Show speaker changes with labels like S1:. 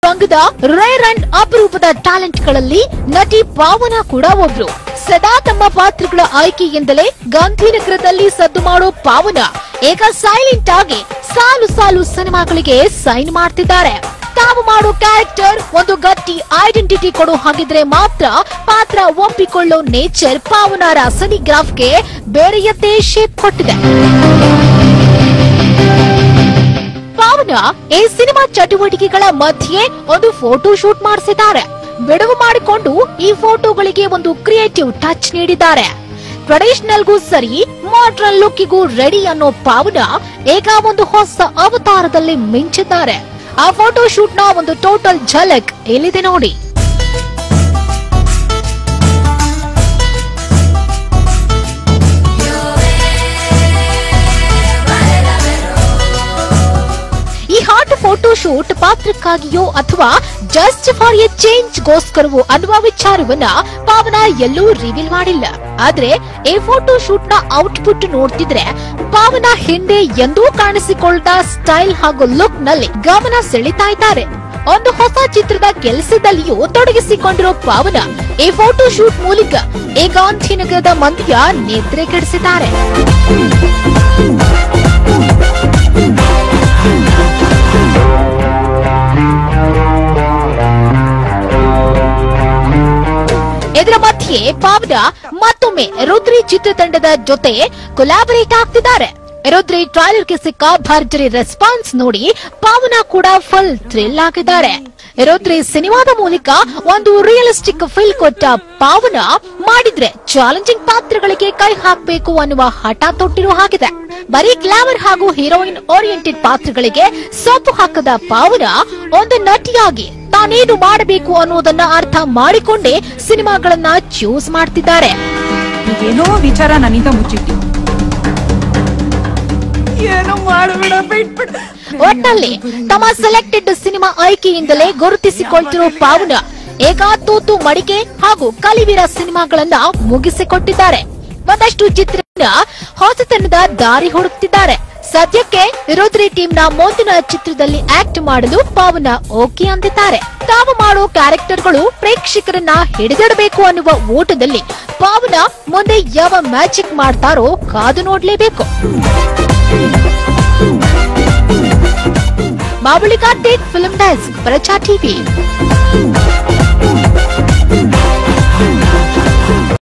S1: ಚಿತ್ರರಂಗದ rare and ಅಪರೂಪದ talent ಗಳಲ್ಲಿ ನಟಿ ಪಾವನ ಕೂಡ ಒಬ್ರು ಸದಾ ತಮ್ಮ ಪಾತ್ರಗಳ ಆಯ್ಕೆಯಿಂದಲೇ ಗಾಂಧಿನಗರದಲ್ಲಿ ಸದ್ದು ಮಾಡೋ ಪಾವನ ಈಗ ಸೈಲೆಂಟ್ ಆಗಿ ಸಾಲು ಸಾಲು ಸಿನಿಮಾಗಳಿಗೆ ಸೈನ್ ಮಾಡ್ತಿದ್ದಾರೆ ತಾವು ಮಾಡೋ ಕ್ಯಾರೆಕ್ಟರ್ ಒಂದು ಗಟ್ಟಿ ಐಡೆಂಟಿಟಿ ಕೊಡೋ ಹಾಗಿದ್ರೆ ಮಾತ್ರ ಪಾತ್ರ ಒಪ್ಪಿಕೊಳ್ಳೋ ನೇಚರ್ ಪಾವನರ ಸನಿಗ್ರಾಫ್ಗೆ ಬೇರೆಯದ್ದೇ ಶೇಪ್ ಕೊಟ್ಟಿದೆ ಪಾವನ ಈ ಸಿನಿಮಾ ಚಟುವಟಿಕೆಗಳ ಮಧ್ಯೆ ಒಂದು ಫೋಟೋ ಶೂಟ್ ಮಾಡಿಸಿದ್ದಾರೆ ಬಿಡುವು ಮಾಡಿಕೊಂಡು ಈ ಫೋಟೋಗಳಿಗೆ ಒಂದು ಕ್ರಿಯೇಟಿವ್ ಟಚ್ ನೀಡಿದ್ದಾರೆ ಟ್ರೆಡಿಷನಲ್ಗೂ ಸರಿ ಮಾಡ್ರನ್ ಲುಕ್ಕಿಗೂ ರೆಡಿ ಅನ್ನೋ ಪಾವನ ಈಗ ಒಂದು ಹೊಸ ಅವತಾರದಲ್ಲಿ ಮಿಂಚಿದ್ದಾರೆ ಆ ಫೋಟೋ ಶೂಟ್ ನ ಒಂದು ಟೋಟಲ್ ಝಲಕ್ ಎಲ್ಲಿದೆ ನೋಡಿ ಈ ಹಾಟ್ ಫೋಟೋ ಶೂಟ್ ಪಾತ್ರಕ್ಕಾಗಿಯೋ ಅಥವಾ ಜಸ್ಟ್ ಫಾರ್ ಎ ಚೇಂಜ್ ಗೋಸ್ಕರವೋ ಅನ್ನುವ ವಿಚಾರವನ್ನ ಪಾವನ ಎಲ್ಲೂ ರಿವೀಲ್ ಮಾಡಿಲ್ಲ ಆದ್ರೆ ಈ ಫೋಟೋ ಶೂಟ್ ನ ಔಟ್ಪುಟ್ ನೋಡ್ತಿದ್ರೆ ಪಾವನ ಹಿಂದೆ ಎಂದೂ ಕಾಣಿಸಿಕೊಳ್ಳದ ಸ್ಟೈಲ್ ಹಾಗೂ ಲುಕ್ ನಲ್ಲಿ ಗಮನ ಸೆಳೀತಾ ಇದ್ದಾರೆ ಒಂದು ಹೊಸ ಚಿತ್ರದ ಕೆಲಸದಲ್ಲಿಯೂ ತೊಡಗಿಸಿಕೊಂಡಿರೋ ಪಾವನ ಈ ಫೋಟೋ ಶೂಟ್ ಮೂಲಕ ಈ ಗಾಂಧಿನಗರದ ಮಂದಿಯ ನಿದ್ರೆ ಕೆಡಿಸಿದ್ದಾರೆ ಇದರ ಮಧ್ಯೆ ಪಾವನ ಮತ್ತೊಮ್ಮೆ ರುದ್ರಿ ಚಿತ್ರತಂಡದ ಜೊತೆ ಕೊಲಾಬರೇಟ್ ಆಗ್ತಿದ್ದಾರೆ ರುದ್ರಿ ಟ್ರೈಲರ್ಗೆ ಸಿಕ್ಕ ಭರ್ಜರಿ ರೆಸ್ಪಾನ್ಸ್ ನೋಡಿ ಪಾವನ ಕೂಡ ಫುಲ್ ಥ್ರಿಲ್ ಆಗಿದ್ದಾರೆ ರುದ್ರಿ ಸಿನಿಮಾದ ಮೂಲಕ ಒಂದು ರಿಯಲಿಸ್ಟಿಕ್ ಫೀಲ್ ಕೊಟ್ಟ ಪಾವನ ಮಾಡಿದ್ರೆ ಚಾಲೆಂಜಿಂಗ್ ಪಾತ್ರಗಳಿಗೆ ಕೈ ಹಾಕಬೇಕು ಅನ್ನುವ ಹಠ ತೊಟ್ಟಿರೋ ಹಾಗಿದೆ ಬರೀ ಗ್ಲಾಮರ್ ಹಾಗೂ ಹೀರೋಯಿನ್ ಓರಿಯೆಂಟೆಡ್ ಪಾತ್ರಗಳಿಗೆ ಸೊಪ್ಪು ಹಾಕದ ಪಾವನ ಒಂದು ನಟಿಯಾಗಿ ತಾನೇನು ಮಾಡಬೇಕು ಅನ್ನೋದನ್ನ ಅರ್ಥ ಮಾಡಿಕೊಂಡೇ ಸಿನಿಮಾಗಳನ್ನ ಚೂಸ್ ಮಾಡ್ತಿದ್ದಾರೆ
S2: ಏನೋ ವಿಚಾರ ನನ್ನಿಂದ ಮುಚ್ಚಿಟ್ಟು ಏನೋ ಮಾಡಬೇಡ ಬಿಟ್ಬಿಡ
S1: ಒಟ್ಟಲ್ಲಿ ತಮ್ಮ ಸೆಲೆಕ್ಟೆಡ್ ಸಿನಿಮಾ ಆಯ್ಕೆಯಿಂದಲೇ ಗುರುತಿಸಿಕೊಳ್ತಿರೋ ಪಾವನ ಈಗ ತೂತು ಮಡಿಕೆ ಹಾಗೂ ಕಲಿವೀರ ಸಿನಿಮಾಗಳನ್ನ ಮುಗಿಸಿಕೊಟ್ಟಿದ್ದಾರೆ ಒಂದಷ್ಟು ಚಿತ್ರನ ಹೊಸತನದ ದಾರಿ ಹುಡುಕ್ತಿದ್ದಾರೆ ಸದ್ಯಕ್ಕೆ ರುದ್ರಿ ಟೀಮ್ನ ಮುಂದಿನ ಚಿತ್ರದಲ್ಲಿ ಆಕ್ಟ್ ಮಾಡಲು ಪಾವನ ಓಕೆ ಅಂದಿದ್ದಾರೆ ತಾವು ಮಾಡೋ ಕ್ಯಾರೆಕ್ಟರ್ಗಳು ಪ್ರೇಕ್ಷಕರನ್ನ ಹಿಡಿದಿಡಬೇಕು ಅನ್ನುವ ಓಟದಲ್ಲಿ ಪಾವನ ಮುಂದೆ ಯಾವ ಮ್ಯಾಜಿಕ್ ಮಾಡ್ತಾರೋ ಕಾದು ನೋಡ್ಲೇಬೇಕು ಬಾಬುಳಿ Karthik film desk Praja TV